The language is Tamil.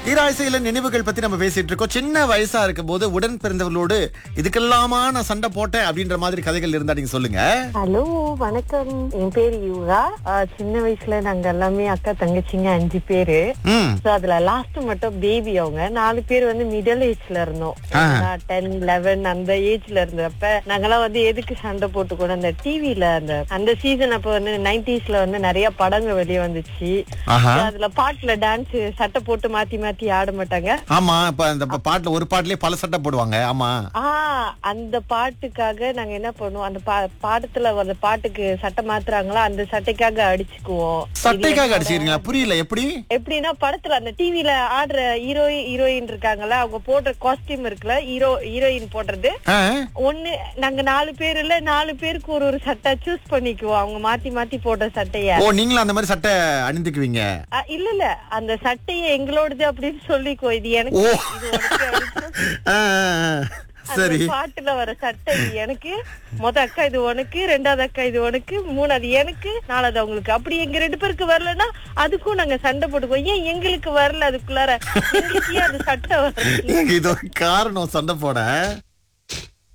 தீராசையில நினைவுகள் பத்தி நம்ம பேசிட்டு இருக்கோம் சின்ன வயசா இருக்கும் போது உடன் பிறந்தவர்களோடு இதுக்கெல்லாமா நான் சண்டை போட்டேன் அப்படின்ற மாதிரி கதைகள் இருந்தா நீங்க சொல்லுங்க ஹலோ வணக்கம் என் பேரு யூகா ஆஹ் சின்ன வயசுல நாங்க எல்லாமே அக்கா தங்கச்சிங்க அஞ்சு பேரு ம் சோ அதுல லாஸ்ட் மட்டும் பேபி அவங்க நாலு பேர் வந்து மிடில் ஏஜ்ல இருந்தோம் டென் லெவன் அந்த ஏஜ்ல இருந்தப்ப நாங்கெல்லாம் வந்து எதுக்கு சண்டை போட்டுக்கணும் அந்த டிவில அந்த அந்த சீசன் அப்ப வந்து நைன்டிஸ்ல வந்து நிறைய படங்கள் வெளியே வந்துச்சு ஆஹா அதுல பாட்டுல டான்ஸ் சட்டை போட்டு மாத்தி மாத்தி ஆட மாட்டாங்க ஆமா இப்ப அந்த ப- பாட்டுல ஒரு பாட்டுலயே பல சட்டை போடுவாங்க ஆமா ஆ அந்த பாட்டுக்காக நாங்க என்ன பண்ணுவோம் அந்த பா- பாடத்துல வர பாட்டுக்கு சட்டை மாத்துறாங்களா அந்த சட்டைக்காக அடிச்சுக்குவோம் சட்டைக்காக அடிச்சுக்கிறீங்களா புரியல எப்படி எப்படின்னா படத்துல அந்த டிவில ஆடுற ஹீரோ ஹீரோயின் இருக்காங்கல்ல அவங்க போடுற காஸ்டியூம் இருக்குல்ல ஹீரோ ஹீரோயின் போடுறது ஆ? ஒண்ணு நாங்க நாலு பேர் இல்ல நாலு பேருக்கு ஒரு ஒரு சட்டை சூஸ் பண்ணிக்குவோம் அவங்க மாத்தி மாத்தி போடுற சட்டைய ஓ நீங்களும் அந்த மாதிரி சட்டை அணிந்துக்குவீங்க அ, இல்ல இல்ல அந்த சட்டையை எங்களோடது அப்படின்னு சொல்லிக்கோ இது எனக்கு ஓ. இது உனக்கு அப்படின்னு சொல்லி- ஆ, ஆ, ஆ. சரி அந்த பாட்டுல வர சட்டை இது எனக்கு மொத அக்கா இது உனக்கு ரெண்டாவது அக்கா இது உனக்கு மூணாவது எனக்கு நாலாவது அவங்களுக்கு அப்படி எங்க ரெண்டு பேருக்கு வரலன்னா அதுக்கும் நாங்க சண்டை போட்டுக்குவோம் ஏன் எங்களுக்கு வரல அதுக்குள்ளார எங்களுக்கு ஏன் அந்த சட்டை வரல ஏங்க இது ஒரு காரணம் சண்டை போட